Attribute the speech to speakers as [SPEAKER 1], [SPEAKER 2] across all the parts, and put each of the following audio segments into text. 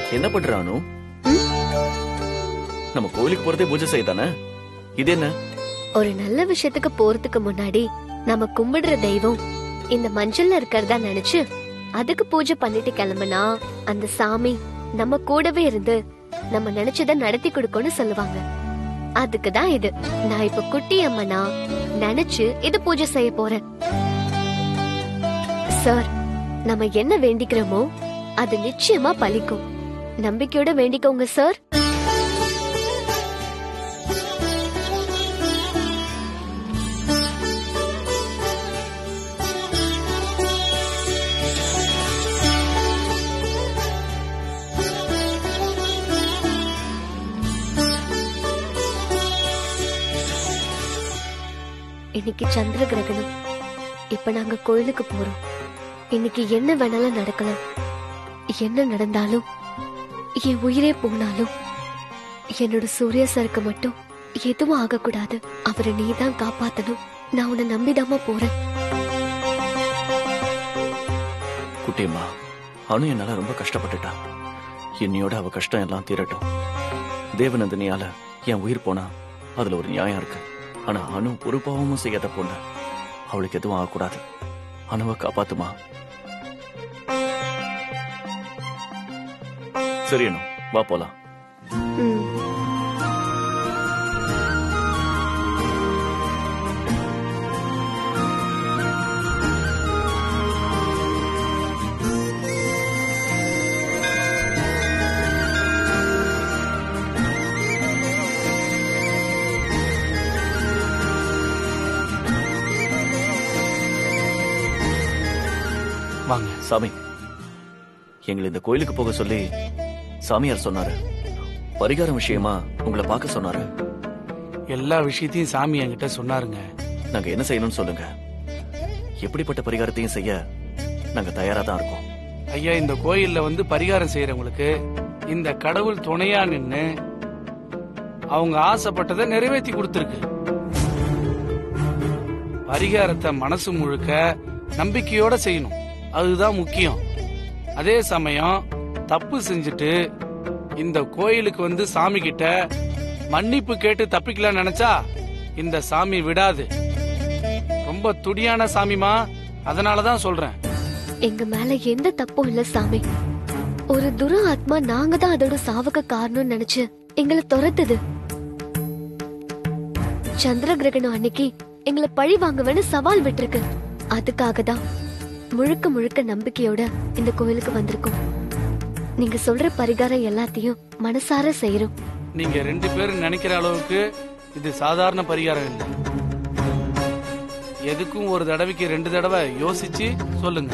[SPEAKER 1] என்ன பண்றானு நம்ம கோயிலுக்கு போறதே பூஜை செய்யதானே இது என்ன
[SPEAKER 2] ஒரு நல்ல விஷயத்துக்கு போறதுக்கு முன்னாடி நம்ம கும்பிடுற தெய்வம் இந்த மஞ்சள்ல இருக்கிறதா நினைச்சு அதுக்கு பூஜை பண்ணிட்டு கிளம்புனா அந்த சாமி நம்ம கூடவே இருந்து நம்ம நினைச்சத நடத்தி கொடுக்கும்னு சொல்லுவாங்க அதுக்கு தான் இது நான் இப்ப குட்டி அம்மனா நினைச்சு இது பூஜை செய்ய போறேன் சார் நம்ம என்ன வேண்டிக்கிறோமோ அது நிச்சயமா பலிக்கும் நம்பிக்கையோட வேண்டிக்கோங்க சார் இன்னைக்கு சந்திர கிரகணம் இப்ப நாங்க கோயிலுக்கு போறோம் இன்னைக்கு என்ன வேணாலும் நடக்கலாம் என்ன நடந்தாலும் என் உயிரே போனாலும் என்னோட சூர்யா சருக்கு மட்டும் எதுவும் ஆகக்கூடாது அவரை நீதான் காப்பாத்தணும் நான் உன்னை நம்பிதாம்மா போறேன்
[SPEAKER 1] குட்டியம்மா அனு என்னால ரொம்ப கஷ்டப்பட்டுட்டா என்னையோட அவ கஷ்டம் எல்லாம் தீரட்டும் தேவநந்தினியால என் உயிர் போனா அதுல ஒரு நியாயம் இருக்கு ஆனா அனு ஒரு பாவமும் செய்யாத பொண்ணு அவளுக்கு எதுவும் ஆகக்கூடாது அனுவை காப்பாத்துமா சரி அனு வா போலாம்
[SPEAKER 2] ம்.
[SPEAKER 3] வாங்க
[SPEAKER 1] சாமி எங்களை இந்த கோயிலுக்கு போக சொல்லி சாமியார் சொன்னாரு பரிகாரம் விஷயமா உங்களை பார்க்க சொன்னாரு
[SPEAKER 3] எல்லா விஷயத்தையும் சாமி என்கிட்ட சொன்னாருங்க
[SPEAKER 1] நாங்க என்ன செய்யணும்னு சொல்லுங்க எப்படிப்பட்ட பரிகாரத்தையும் செய்ய நாங்க தயாரா தான் இருக்கோம்
[SPEAKER 3] ஐயா இந்த கோயில்ல வந்து பரிகாரம் செய்யறவங்களுக்கு இந்த கடவுள் துணையா நின்னு அவங்க ஆசைப்பட்டதை நிறைவேற்றி கொடுத்துருக்கு பரிகாரத்தை மனசு முழுக்க நம்பிக்கையோட செய்யணும் அதுதான் முக்கியம் அதே சமயம் தப்பு செஞ்சுட்டு இந்த கோயிலுக்கு வந்து சாமி கிட்ட மன்னிப்பு கேட்டு தப்பிக்கலாம் நினைச்சா இந்த சாமி விடாது ரொம்ப துடியான சாமிமா அதனாலதான் சொல்றேன்
[SPEAKER 2] எங்க மேல எந்த தப்பும் இல்ல சாமி ஒரு துர ஆத்மா நாங்க தான் அதோட சாவுக்கு காரணம்னு நினைச்சு எங்களை துரத்துது சந்திர கிரகணம் அன்னைக்கு எங்களை பழி வாங்குவேன்னு சவால் விட்டுருக்கு அதுக்காக தான் முழுக்க முழுக்க நம்பிக்கையோட இந்த கோயிலுக்கு வந்திருக்கோம் நீங்க சொல்ற பரிகாரம் எல்லாத்தையும் மனசார செய்யறோம்
[SPEAKER 3] நீங்க ரெண்டு பேரும் நினைக்கிற அளவுக்கு இது சாதாரண பரிகாரம் இல்லை எதுக்கும் ஒரு தடவைக்கு ரெண்டு தடவை யோசிச்சு சொல்லுங்க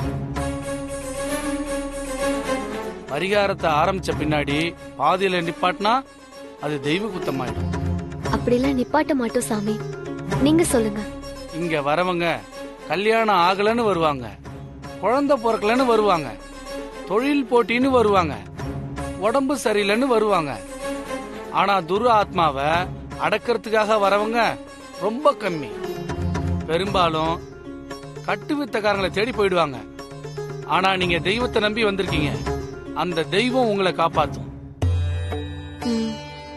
[SPEAKER 3] பரிகாரத்தை ஆரம்பிச்ச பின்னாடி பாதியில நிப்பாட்டினா அது தெய்வ குத்தமாயிடும்
[SPEAKER 2] அப்படிலாம் நிப்பாட்ட மாட்டோம் சாமி நீங்க சொல்லுங்க
[SPEAKER 3] இங்க வரவங்க கல்யாணம் ஆகலன்னு வருவாங்க குழந்தை பிறக்கலன்னு வருவாங்க தொழில் போட்டின்னு வருவாங்க உடம்பு சரியில்லைன்னு வருவாங்க ஆனா துரு ஆத்மாவை அடக்கிறதுக்காக வரவங்க ரொம்ப கம்மி பெரும்பாலும் கட்டு வித்தக்காரங்களை தேடி போயிடுவாங்க ஆனா நீங்க தெய்வத்தை நம்பி வந்திருக்கீங்க அந்த தெய்வம் உங்களை காப்பாத்தும்
[SPEAKER 2] ம்,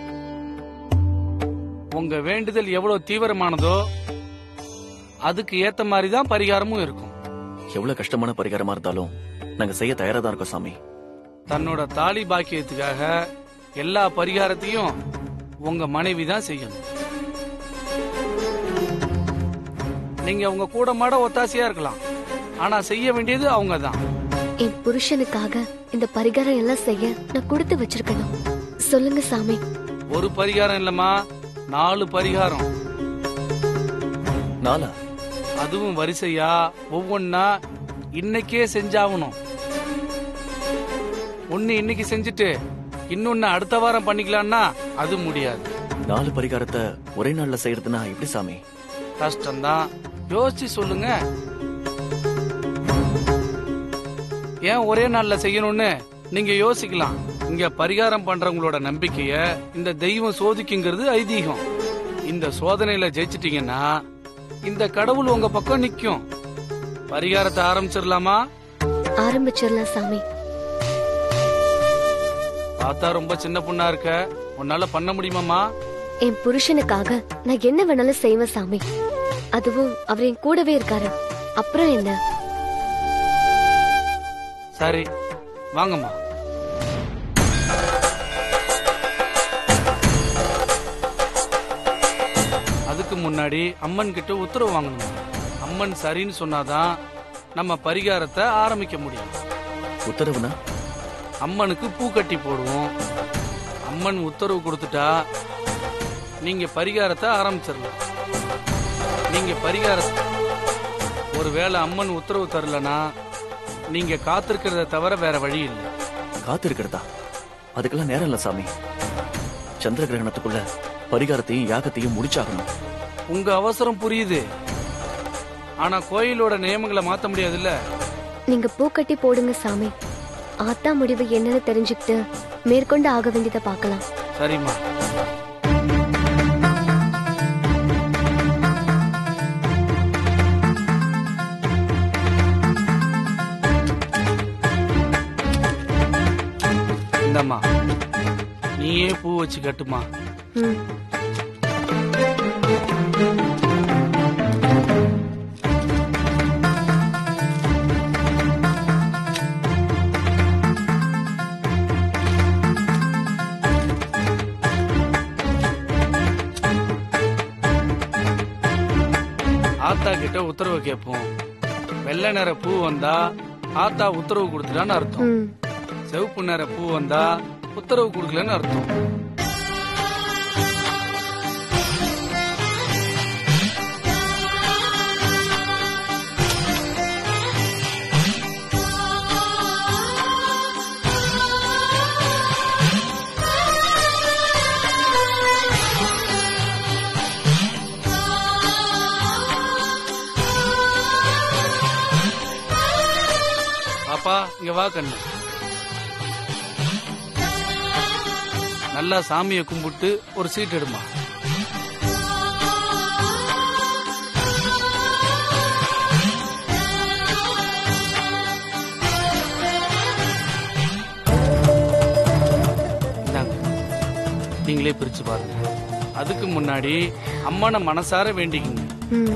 [SPEAKER 3] உங்க வேண்டுதல் எவ்வளவு தீவிரமானதோ அதுக்கு ஏத்த மாதிரி தான் பரிகாரமும் இருக்கும்
[SPEAKER 1] எவ்வளவு கஷ்டமான பரிகாரமா இருந்தாலும் நாங்க செய்ய தயாரா தான் இருக்கோம் சாமி
[SPEAKER 3] தன்னோட தாலி பாக்கியத்துக்காக எல்லா பரிகாரத்தையும் உங்க மனைவி தான் செய்யணும் நீங்க உங்க கூட மாட ஒத்தாசையா இருக்கலாம் ஆனா செய்ய வேண்டியது அவங்க தான்
[SPEAKER 2] என் புருஷனுக்காக இந்த பரிகாரம் எல்லாம் செய்ய நான் கொடுத்து வச்சிருக்கணும் சொல்லுங்க சாமி
[SPEAKER 3] ஒரு பரிகாரம் இல்லம்மா நாலு பரிகாரம்
[SPEAKER 1] நாளா
[SPEAKER 3] அதுவும் வரிசையா ஒவ்வொன்னா இன்னைக்கே செஞ்சாகணும் ஒன்னு இன்னைக்கு செஞ்சுட்டு இன்னொன்னு அடுத்த வாரம் பண்ணிக்கலாம்னா அது முடியாது
[SPEAKER 1] நாலு பரிகாரத்தை ஒரே நாள்ல செய்யறதுன்னா எப்படி சாமி
[SPEAKER 3] கஷ்டம்தான் யோசிச்சு சொல்லுங்க ஏன் ஒரே நாள்ல செய்யணும்னு நீங்க யோசிக்கலாம் இங்க பரிகாரம் பண்றவங்களோட நம்பிக்கைய இந்த தெய்வம் சோதிக்குங்கிறது ஐதீகம் இந்த சோதனையில ஜெயிச்சிட்டீங்கன்னா இந்த கடவுள் உங்க பக்கம் நிக்கும் பரிகாரத்தை ஆரம்பிச்சிடலாமா
[SPEAKER 2] ஆரம்பிச்சிடலாம் சாமி
[SPEAKER 3] பார்த்தா ரொம்ப சின்ன பொண்ணா இருக்க உன்னால பண்ண முடியுமாம்மா
[SPEAKER 2] என் புருஷனுக்காக நான் என்ன வேணாலும் செய்வேன் சாமி அதுவும் அவர் என் கூடவே இருக்காரு அப்புறம் என்ன
[SPEAKER 3] சரி வாங்கம்மா அதுக்கு முன்னாடி அம்மன் கிட்ட உத்தரவு வாங்கணும் அம்மன் சரின்னு சொன்னாதான் நம்ம பரிகாரத்தை ஆரம்பிக்க முடியும்
[SPEAKER 1] உத்தரவுனா
[SPEAKER 3] அம்மனுக்கு பூ கட்டி போடுவோம் அம்மன் உத்தரவு கொடுத்துட்டா நீங்க பரிகாரத்தை ஆரம்பிச்சிடலாம் நீங்க பரிகாரத்தை ஒருவேளை அம்மன் உத்தரவு தரலனா நீங்க காத்திருக்கிறத தவிர வேற வழி இல்லை
[SPEAKER 1] காத்திருக்கிறதா அதுக்கெல்லாம் நேரம் இல்ல சாமி சந்திர கிரகணத்துக்குள்ள பரிகாரத்தையும் யாகத்தையும் முடிச்சாகணும்
[SPEAKER 3] உங்க அவசரம் புரியுது ஆனா கோயிலோட நியமங்களை மாத்த முடியாதுல்ல
[SPEAKER 2] நீங்க பூக்கட்டி போடுங்க சாமி ஆத்தா முடிவு என்னன்னு தெரிஞ்சுக்கிட்டு மேற்கொண்டு ஆக வேண்டியதை பார்க்கலாம்
[SPEAKER 3] சரிம்மா இந்தம்மா நீயே பூ வச்சு கட்டுமா
[SPEAKER 2] ம்
[SPEAKER 3] ஆத்தா கிட்ட உத்தரவு கேட்போம் வெள்ளை நிற பூ வந்தா ஆத்தா உத்தரவு கொடுத்துட்டான்னு அர்த்தம்
[SPEAKER 2] ம்
[SPEAKER 3] சிவப்பு நிற பூ வந்தா உத்தரவு கொடுக்கலன்னு அர்த்தம் பாப்பா இங்க வா கண்ணு நல்லா சாமியை கும்பிட்டு ஒரு சீட் எடுமா இந்தாங்க. நீங்களே பிரிச்சு பாருங்க அதுக்கு முன்னாடி அம்மனை மனசார வேண்டிக்கிங்க
[SPEAKER 2] ம்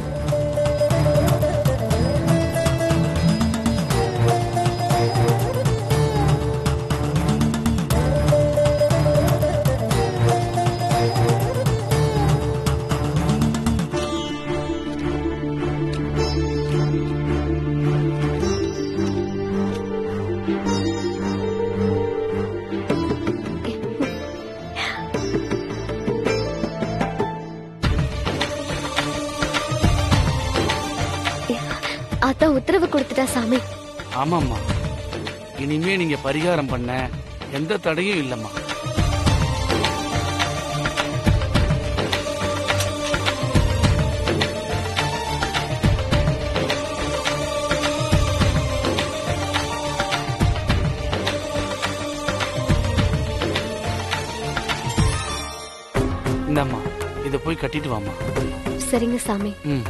[SPEAKER 2] ஆத்தா உத்தரவு கொடுத்துட்டா சாமி
[SPEAKER 3] ஆமாம்மா இனிமே நீங்க பரிகாரம் பண்ண எந்த தடையும் இல்லம்மா இந்தம்மா இத போய் கட்டிட்டு வாம்மா
[SPEAKER 2] சரிங்க சாமி
[SPEAKER 3] ம்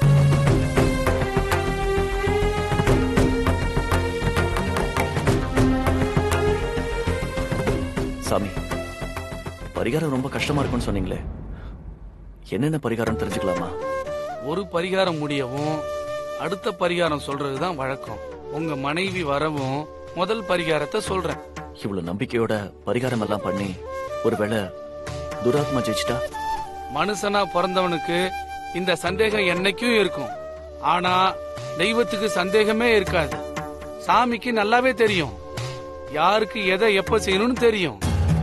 [SPEAKER 1] சாமி பரிகாரம் ரொம்ப கஷ்டமா இருக்கும்னு சொன்னீங்களே என்னென்ன பரிகாரம் தெரிஞ்சுக்கலாமா
[SPEAKER 3] ஒரு பரிகாரம் முடியவும் அடுத்த பரிகாரம் சொல்றதுதான் வழக்கம் உங்க மனைவி வரவும் முதல் பரிகாரத்தை சொல்றேன்
[SPEAKER 1] இவ்வளவு நம்பிக்கையோட பரிகாரம் எல்லாம் பண்ணி ஒருவேளை துராத்மா ஜெயிச்சிட்டா
[SPEAKER 3] மனுஷனா பிறந்தவனுக்கு இந்த சந்தேகம் என்னைக்கும் இருக்கும் ஆனா தெய்வத்துக்கு சந்தேகமே இருக்காது சாமிக்கு நல்லாவே தெரியும் யாருக்கு எதை எப்ப செய்யணும்னு தெரியும்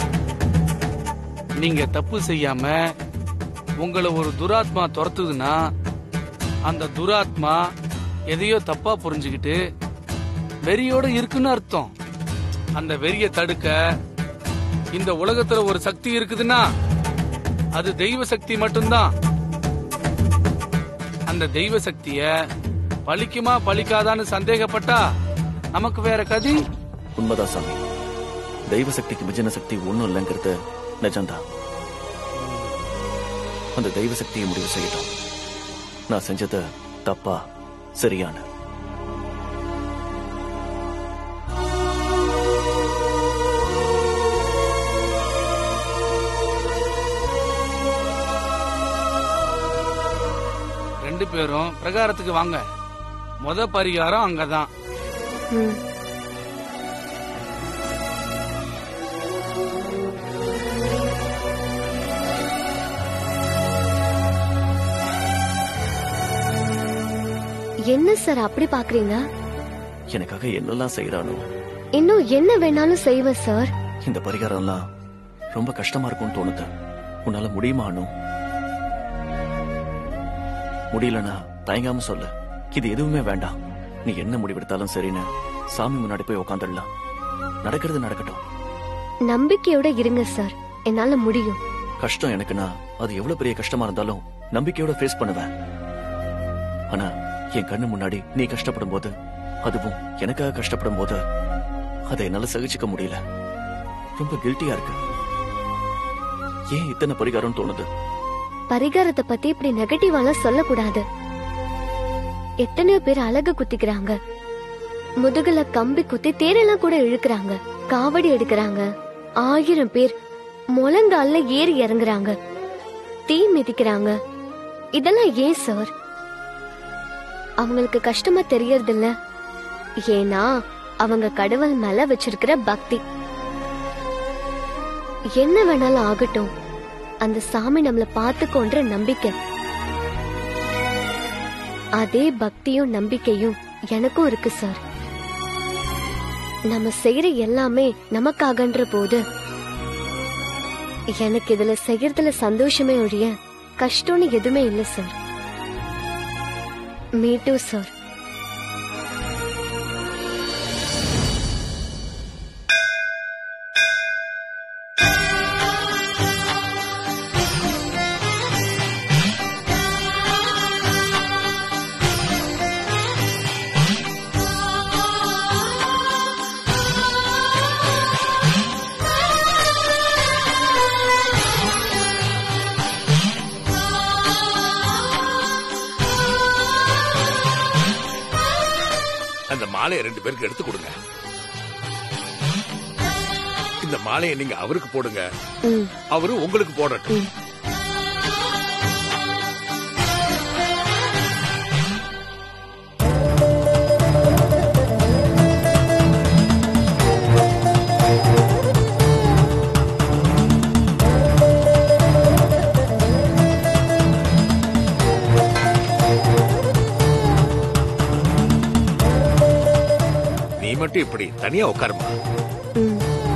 [SPEAKER 3] நீங்க தப்பு செய்யாம உங்களை ஒரு துராத்மா துரத்துதுன்னா அந்த துராத்மா எதையோ தப்பா புரிஞ்சுக்கிட்டு வெறியோட இருக்குன்னு அர்த்தம் அந்த வெறிய தடுக்க இந்த உலகத்துல ஒரு சக்தி இருக்குதுன்னா அது தெய்வ சக்தி மட்டும்தான் அந்த தெய்வ சக்திய பலிக்குமா பலிக்காதான்னு சந்தேகப்பட்டா நமக்கு வேற கதி
[SPEAKER 1] உண்மைதான் சாமி தெய்வ சக்திக்கு மிஞ்சின சக்தி ஒண்ணும் இல்லைங்கிறது நிஜம்தான் அந்த தெய்வ சக்தியை முடிவு செய்யட்டும் நான் செஞ்சது தப்பா சரியான
[SPEAKER 3] ரெண்டு பேரும் பிரகாரத்துக்கு வாங்க முத பரிகாரம் அங்கதான்
[SPEAKER 2] ம். என்ன சார் அப்படி பாக்குறீங்க
[SPEAKER 1] எனக்காக என்னெல்லாம் செய்யறானோ
[SPEAKER 2] இன்னும் என்ன வேணாலும் செய்வேன் சார்
[SPEAKER 1] இந்த பரிகாரம்லாம் ரொம்ப கஷ்டமா இருக்கும்னு தோணுது உன்னால முடியுமா அனு முடியலனா தயங்காம சொல்லு இது எதுவுமே வேண்டாம் நீ என்ன முடிவெடுத்தாலும் சரின்னு சாமி முன்னாடி போய் உக்காந்துடலாம் நடக்கிறது நடக்கட்டும்
[SPEAKER 2] நம்பிக்கையோட இருங்க சார் என்னால முடியும்
[SPEAKER 1] கஷ்டம் எனக்குன்னா அது எவ்வளவு பெரிய கஷ்டமா இருந்தாலும் நம்பிக்கையோட ஃபேஸ் பண்ணுவேன் ஆனா என் கண்ணு முன்னாடி நீ கஷ்டப்படும் போது அதுவும் எனக்காக கஷ்டப்படும் போது அதை என்னால சகிச்சுக்க முடியல ரொம்ப கில்ட்டியா இருக்கு ஏன் இத்தனை பரிகாரம் தோணுது
[SPEAKER 2] பரிகாரத்தை பத்தி இப்படி நெகட்டிவாலாம் சொல்லக்கூடாது எத்தனையோ பேர் அழகு குத்திக்கிறாங்க முதுகுல கம்பி குத்தி தேரெல்லாம் கூட இழுக்கிறாங்க காவடி எடுக்கிறாங்க ஆயிரம் பேர் முழங்கால்ல ஏறி இறங்குறாங்க தீ மிதிக்கிறாங்க இதெல்லாம் ஏன் சார் அவங்களுக்கு கஷ்டமா தெரியறது இல்ல ஏன்னா அவங்க கடவுள் மேல வச்சிருக்கிற பக்தி என்ன வேணாலும் ஆகட்டும் அந்த சாமி நம்மள பார்த்துக்கோன்ற நம்பிக்கை அதே பக்தியும் நம்பிக்கையும் எனக்கும் இருக்கு சார் நம்ம செய்யற எல்லாமே நமக்காகன்ற போது எனக்கு இதுல செய்யறதுல சந்தோஷமே ஒழிய கஷ்டம்னு எதுவுமே இல்ல சார் மீ டூ சார்
[SPEAKER 4] அந்த மாலையை ரெண்டு பேருக்கு எடுத்து கொடுங்க இந்த மாலையை நீங்க அவருக்கு போடுங்க
[SPEAKER 2] ம்
[SPEAKER 4] அவரு உங்களுக்கு போடட்டும் நீ மட்டும் இப்படி தனியா உட்காருமா
[SPEAKER 2] ம்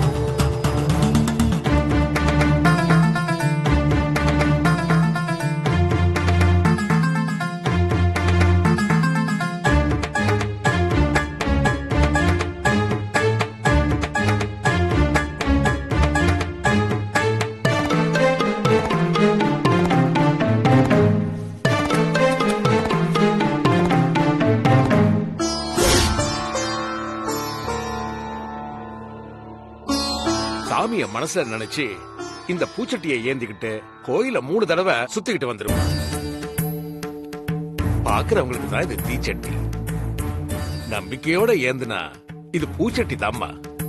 [SPEAKER 4] சாமிய மனசுல நினைச்சு இந்த பூச்சட்டியை ஏந்திக்கிட்டு கோயில மூணு தடவை சுத்திக்கிட்டு வந்துருமா பாக்குறவங்களுக்கு தான் இது தீச்சட்டி நம்பிக்கையோட ஏந்துனா இது பூச்சட்டி தாம்மா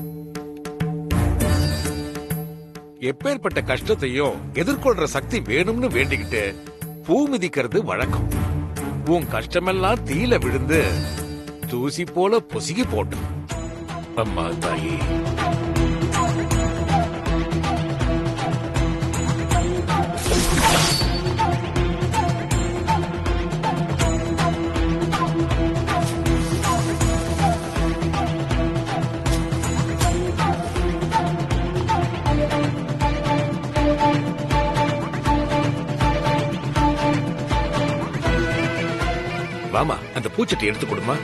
[SPEAKER 4] எப்பேற்பட்ட கஷ்டத்தையும் எதிர்கொள்ற சக்தி வேணும்னு வேண்டிக்கிட்டு பூ மிதிக்கிறது வழக்கம் உன் கஷ்டமெல்லாம் தீல விழுந்து தூசி போல பொசுகி போட்டு அம்மா தாயே வாமா அந்த பூச்சட்டி எடுத்து கொடுமா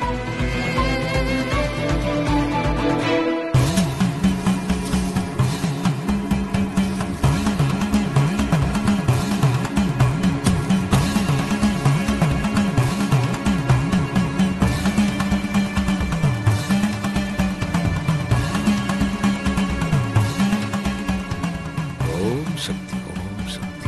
[SPEAKER 4] ஓம் சக்தி ஓம் சக்தி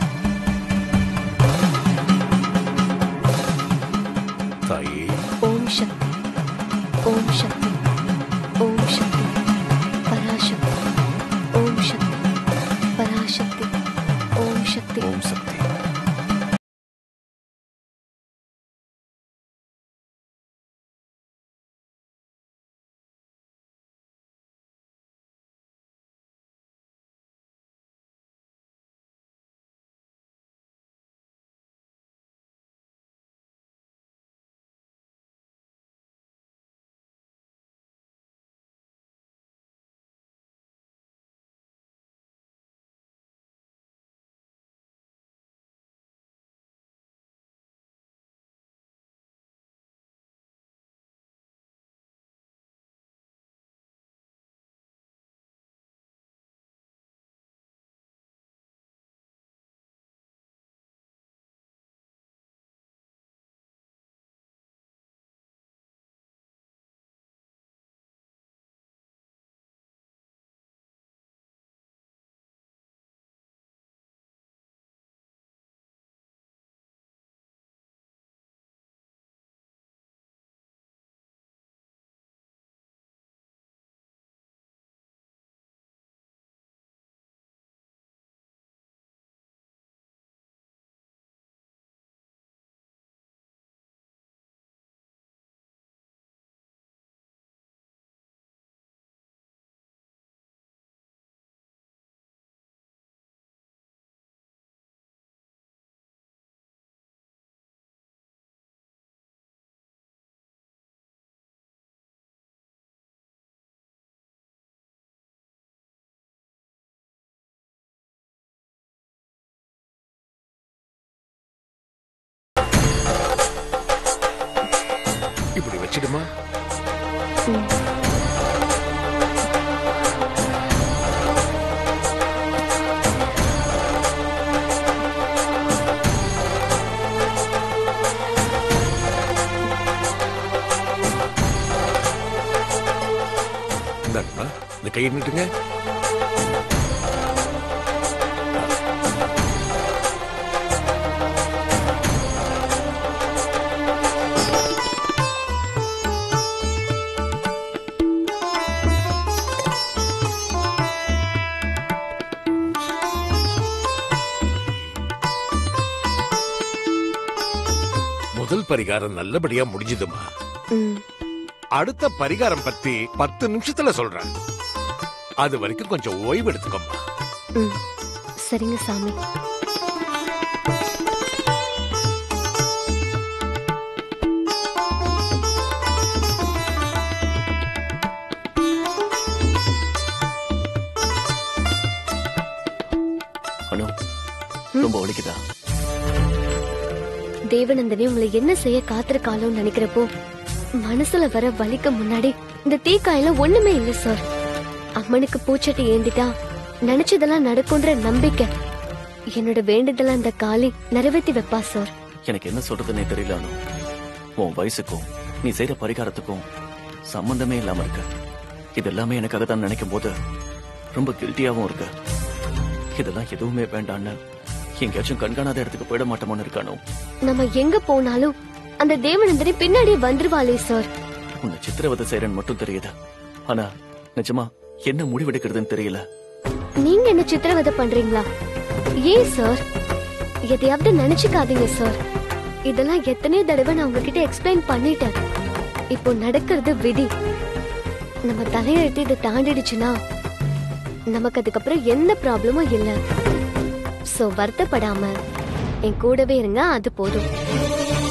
[SPEAKER 4] தாயே
[SPEAKER 2] ஓம் சக்தி ஓம் சக்தி ஓம் சக்தி பராசக்தி ஓம் சக்தி பராசக்தி ஓம் சக்தி
[SPEAKER 1] ஓம் சக்தி
[SPEAKER 4] இந்தாங்கம்மா இந்த கையை நீட்டுங்க முதல் பரிகாரம் நல்லபடியா முடிஞ்சதுமா
[SPEAKER 2] ம்
[SPEAKER 4] அடுத்த பரிகாரம் பத்தி பத்து நிமிஷத்துல சொல்றேன் அது வரைக்கும் கொஞ்சம் ஓய்வு எடுத்துக்கோமா
[SPEAKER 2] ம் சரிங்க சாமி
[SPEAKER 1] அனு ரொம்ப வலிக்குதா
[SPEAKER 2] தேவநந்தனே உங்களை என்ன செய்ய காத்திருக்காளோன்னு நினைக்கிறப்போ மனசுல வர வலிக்கு முன்னாடி இந்த தீக்காயில ஒண்ணுமே இல்ல சார் அம்மனுக்கு பூச்சட்டி ஏந்திட்டா நினைச்சதெல்லாம் நடக்கும்ன்ற நம்பிக்கை என்னோட வேண்டுதல அந்த காளி நிறைவேத்தி வைப்பா சார்
[SPEAKER 1] எனக்கு என்ன சொல்றதுன்னே தெரியல அனு உன் வயசுக்கும் நீ செய்யற பரிகாரத்துக்கும் சம்பந்தமே இல்லாம இருக்க இது எல்லாமே எனக்காக தான் நினைக்கும் போது ரொம்ப கில்ட்டியாவும் இருக்கு இதெல்லாம் எதுவுமே வேண்டான்னு எங்கேயாச்சும் கண்காணாத இடத்துக்கு போயிட மாட்டோமோன்னு இருக்கானோ
[SPEAKER 2] நம்ம எங்க போனாலும் அந்த தேவநந்தனி பின்னாடி வந்துருவாளே சார்
[SPEAKER 1] உன்னை சித்திரவதை செய்யறேன்னு மட்டும் தெரியுது ஆனா நிஜமா என்ன முடிவெடுக்கிறதுன்னு தெரியல
[SPEAKER 2] நீங்க என்ன சித்திரவதை பண்றீங்களா ஏன் சார் எதையாவது நினைச்சுக்காதீங்க சார் இதெல்லாம் எத்தனையோ தடவை நான் உங்ககிட்ட எக்ஸ்பிளைன் பண்ணிட்டேன் இப்போ நடக்கிறது விதி நம்ம தலையெழுத்து இதை தாண்டிடுச்சுன்னா நமக்கு அதுக்கப்புறம் எந்த ப்ராப்ளமும் இல்ல சோ வருத்தப்படாம என் கூடவே இருங்க அது போதும்